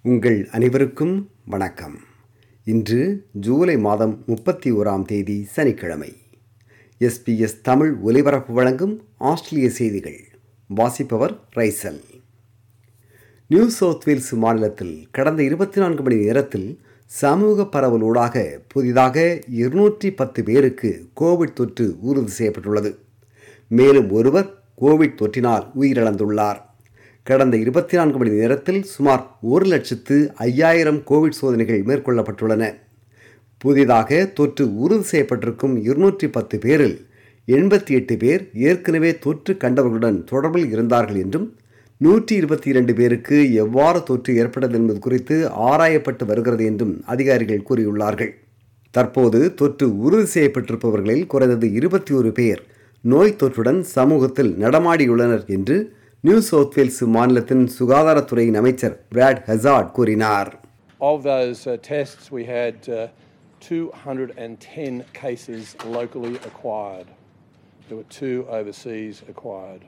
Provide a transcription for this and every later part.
உங்கள் அனைவருக்கும் வணக்கம் இன்று ஜூலை மாதம் முப்பத்தி ஓராம் தேதி சனிக்கிழமை எஸ்பிஎஸ் தமிழ் ஒலிபரப்பு வழங்கும் ஆஸ்திரேலிய செய்திகள் வாசிப்பவர் ரைசல் நியூ சவுத் வேல்ஸ் மாநிலத்தில் கடந்த இருபத்தி நான்கு மணி நேரத்தில் சமூக பரவலூடாக புதிதாக இருநூற்றி பத்து பேருக்கு கோவிட் தொற்று உறுதி செய்யப்பட்டுள்ளது மேலும் ஒருவர் கோவிட் தொற்றினால் உயிரிழந்துள்ளார் கடந்த இருபத்தி நான்கு மணி நேரத்தில் சுமார் ஒரு லட்சத்து ஐயாயிரம் கோவிட் சோதனைகள் மேற்கொள்ளப்பட்டுள்ளன புதிதாக தொற்று உறுதி செய்யப்பட்டிருக்கும் இருநூற்றி பத்து பேரில் எண்பத்தி எட்டு பேர் ஏற்கனவே தொற்று கண்டவர்களுடன் தொடர்பில் இருந்தார்கள் என்றும் நூற்றி இருபத்தி இரண்டு பேருக்கு எவ்வாறு தொற்று ஏற்பட்டது என்பது குறித்து ஆராயப்பட்டு வருகிறது என்றும் அதிகாரிகள் கூறியுள்ளார்கள் தற்போது தொற்று உறுதி செய்யப்பட்டிருப்பவர்களில் குறைந்தது இருபத்தி ஒரு பேர் நோய் தொற்றுடன் சமூகத்தில் நடமாடியுள்ளனர் என்று நியூ சவுத் வேல்ஸ் மாநிலத்தின் சுகாதாரத்துறையின் அமைச்சர் பிராட் ஹசார்ட் கூறினார் Of those uh, tests, we had uh, 210 cases locally acquired. There were two overseas acquired.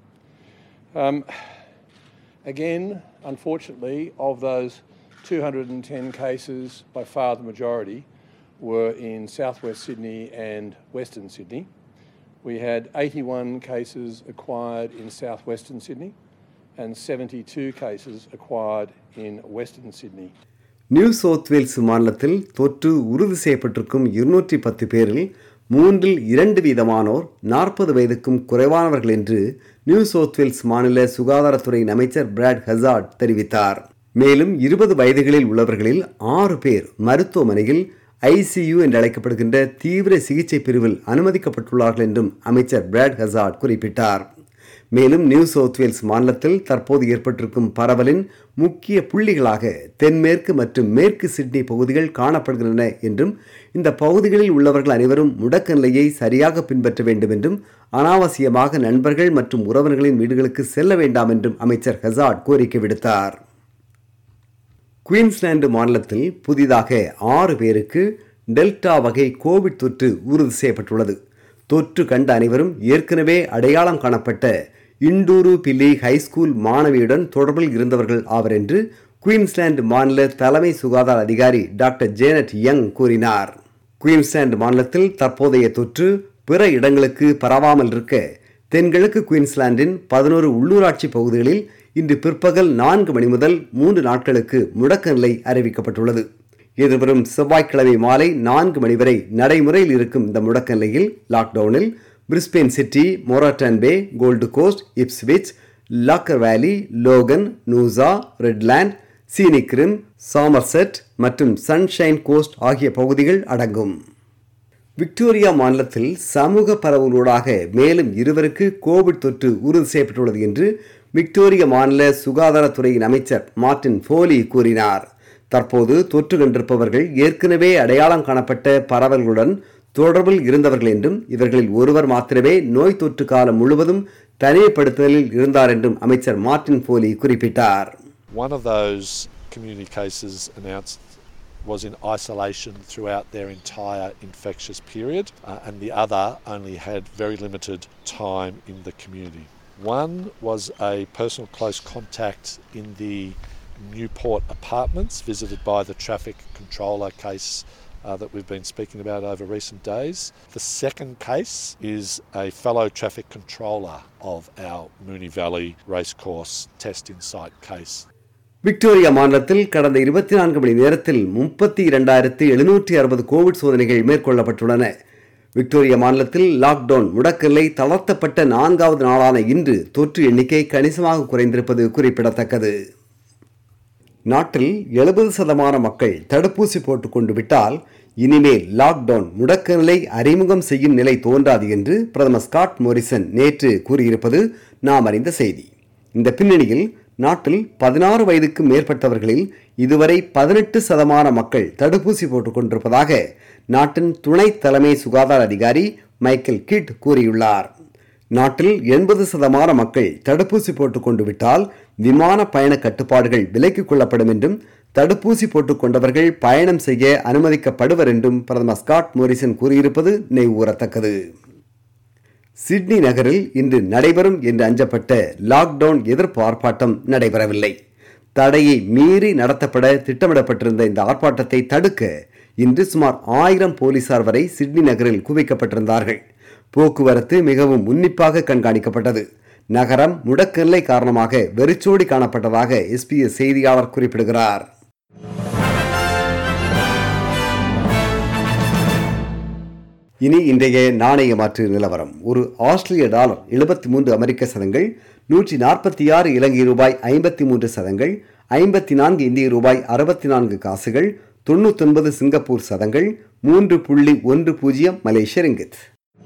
Um, again, unfortunately, of those 210 cases, by far the majority were in southwest Sydney and western Sydney. We had 81 cases acquired in southwestern Sydney and 72 cases acquired in western Sydney. New South Wales மாநிலத்தில் தொற்று உறுதி செய்யப்பட்டிருக்கும் இருநூற்றி பத்து பேரில் மூன்றில் இரண்டு வீதமானோர் நாற்பது வயதுக்கும் குறைவானவர்கள் என்று நியூ சவுத் வேல்ஸ் மாநில சுகாதாரத்துறையின் அமைச்சர் பிராட் ஹசார்ட் தெரிவித்தார் மேலும் இருபது வயதுகளில் உள்ளவர்களில் ஆறு பேர் மருத்துவமனையில் ஐசியு என்று அழைக்கப்படுகின்ற தீவிர சிகிச்சை பிரிவில் அனுமதிக்கப்பட்டுள்ளார்கள் என்றும் அமைச்சர் பிராட் ஹசார்ட் குறிப்பிட்டார் மேலும் நியூ சவுத் வேல்ஸ் மாநிலத்தில் தற்போது ஏற்பட்டிருக்கும் பரவலின் முக்கிய புள்ளிகளாக தென்மேற்கு மற்றும் மேற்கு சிட்னி பகுதிகள் காணப்படுகின்றன என்றும் இந்த பகுதிகளில் உள்ளவர்கள் அனைவரும் முடக்க நிலையை சரியாக பின்பற்ற வேண்டும் என்றும் அனாவசியமாக நண்பர்கள் மற்றும் உறவினர்களின் வீடுகளுக்கு செல்ல வேண்டாம் என்றும் அமைச்சர் ஹசார்ட் கோரிக்கை விடுத்தார் குயின்ஸ்லாந்து மாநிலத்தில் புதிதாக ஆறு பேருக்கு டெல்டா வகை கோவிட் தொற்று உறுதி செய்யப்பட்டுள்ளது தொற்று கண்ட அனைவரும் ஏற்கனவே அடையாளம் காணப்பட்ட இண்டூரு பில்லி ஹைஸ்கூல் மாணவியுடன் தொடர்பில் இருந்தவர்கள் ஆவர் என்று குயின்ஸ்லாந்து மாநில தலைமை சுகாதார அதிகாரி டாக்டர் ஜேனட் யங் கூறினார் குயின்ஸ்லாந்து மாநிலத்தில் தற்போதைய தொற்று பிற இடங்களுக்கு பரவாமல் இருக்க தென்கிழக்கு குயின்ஸ்லாந்தின் பதினோரு உள்ளூராட்சி பகுதிகளில் இன்று பிற்பகல் நான்கு மணி முதல் மூன்று நாட்களுக்கு முடக்க நிலை அறிவிக்கப்பட்டுள்ளது எதிர்வரும் செவ்வாய்க்கிழமை மாலை நான்கு மணி வரை நடைமுறையில் இருக்கும் இந்த முடக்க நிலையில் லாக்டவுனில் Brisbane City Moreton Bay Gold Coast Ipswich Lockyer Valley Logan Noosa Redland Scenic Rim Somerset மற்றும் சன்ஷைன் கோஸ்ட் ஆகிய பகுதிகள் அடங்கும் விக்டோரியா மாநிலத்தில் சமூக பரவலூடாக மேலும் இருவருக்கு கோவிட் தொற்று உறுதி செய்யப்பட்டுள்ளது என்று விக்டோரிய மாநில சுகாதாரத்துறையின் அமைச்சர் மார்டின் ஃபோலி கூறினார் தற்போது தொற்று கண்டிருப்பவர்கள் ஏற்கனவே அடையாளம் காணப்பட்ட பரவல்களுடன் தொடர்பில் இருந்தவர்கள் என்றும் இவர்களில் ஒருவர் மாத்திரமே நோய் தொற்று காலம் முழுவதும் தனிமைப்படுத்துதலில் இருந்தார் என்றும் அமைச்சர் மார்டின் ஃபோலி குறிப்பிட்டார் One of those community cases announced was in isolation throughout their entire infectious period, uh, and the other only had very limited time in the community. One was a personal close contact in the Newport apartments visited by the traffic controller case uh, that we've been speaking about over recent days. The second case is a fellow traffic controller of our Mooney Valley Racecourse testing site case. Victoria மாநிலத்தில் கடந்த இருபத்தி நான்கு மணி நேரத்தில் முப்பத்தி இரண்டாயிரத்து எழுநூற்றி அறுபது Covid சோதனைகள் மேற்கொள்ளப்பட்டுள்ளன விக்டோரியா மாநிலத்தில் லாக்டவுன் முடக்கநிலை தளர்த்தப்பட்ட நான்காவது நாளான இன்று தொற்று எண்ணிக்கை கணிசமாக குறைந்திருப்பது குறிப்பிடத்தக்கது நாட்டில் எழுபது சதமான மக்கள் தடுப்பூசி போட்டுக்கொண்டு விட்டால் இனிமேல் லாக்டவுன் முடக்க நிலை அறிமுகம் செய்யும் நிலை தோன்றாது என்று பிரதமர் ஸ்காட் மோரிசன் நேற்று கூறியிருப்பது நாம் அறிந்த செய்தி இந்த பின்னணியில் நாட்டில் பதினாறு வயதுக்கு மேற்பட்டவர்களில் இதுவரை பதினெட்டு சதமான மக்கள் தடுப்பூசி போட்டுக் கொண்டிருப்பதாக நாட்டின் துணை தலைமை சுகாதார அதிகாரி மைக்கேல் கிட் கூறியுள்ளார் நாட்டில் எண்பது சதமான மக்கள் தடுப்பூசி போட்டுக் கொண்டு விட்டால் விமான பயண கட்டுப்பாடுகள் விலக்கிக் கொள்ளப்படும் என்றும் தடுப்பூசி போட்டுக் கொண்டவர்கள் பயணம் செய்ய அனுமதிக்கப்படுவர் என்றும் பிரதமர் ஸ்காட் மோரிசன் கூறியிருப்பது நினைவுகூரத்தக்கது சிட்னி நகரில் இன்று நடைபெறும் என்று அஞ்சப்பட்ட லாக்டவுன் எதிர்ப்பு ஆர்ப்பாட்டம் நடைபெறவில்லை தடையை மீறி நடத்தப்பட திட்டமிடப்பட்டிருந்த இந்த ஆர்ப்பாட்டத்தை தடுக்க இன்று சுமார் ஆயிரம் போலீசார் வரை சிட்னி நகரில் குவிக்கப்பட்டிருந்தார்கள் போக்குவரத்து மிகவும் உன்னிப்பாக கண்காணிக்கப்பட்டது நகரம் முடக்கநிலை காரணமாக வெறிச்சோடி காணப்பட்டதாக எஸ்பிஎஸ் செய்தியாளர் குறிப்பிடுகிறார் இனி இன்றைய நாணய மாற்று நிலவரம் ஒரு ஆஸ்திரேலிய டாலர் எழுபத்தி மூன்று அமெரிக்க சதங்கள் நூற்றி நாற்பத்தி ஆறு இலங்கை ரூபாய் ஐம்பத்தி மூன்று சதங்கள் ஐம்பத்தி நான்கு இந்திய ரூபாய் அறுபத்தி நான்கு காசுகள் தொண்ணூத்தொன்பது சிங்கப்பூர் சதங்கள் மூன்று புள்ளி ஒன்று பூஜ்ஜியம் மலேசிய ரிங்கித்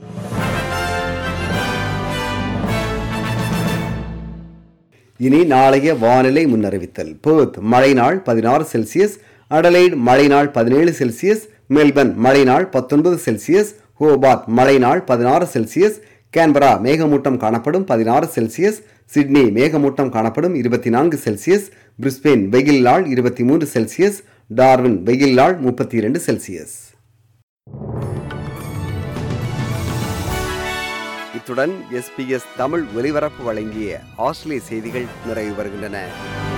இனி நாளைய வானிலை முன்னறிவித்தல் பேர்த் மழை நாள் பதினாறு செல்சியஸ் அடலைட் மழை நாள் பதினேழு செல்சியஸ் மெல்பர்ன் மழை நாள் பத்தொன்பது செல்சியஸ் ஹோபார்ட் மழை நாள் பதினாறு செல்சியஸ் கேன்பரா மேகமூட்டம் காணப்படும் பதினாறு செல்சியஸ் சிட்னி மேகமூட்டம் காணப்படும் இருபத்தி நான்கு செல்சியஸ் பிரிஸ்பெயின் வெயில் நாள் இருபத்தி மூன்று செல்சியஸ் டார்வின் வெயில் நாள் முப்பத்தி இரண்டு செல்சியஸ் இத்துடன் எஸ்பிஎஸ் தமிழ் ஒலிபரப்பு வழங்கிய ஆஸ்திரேலிய செய்திகள் நிறைவு வருகின்றன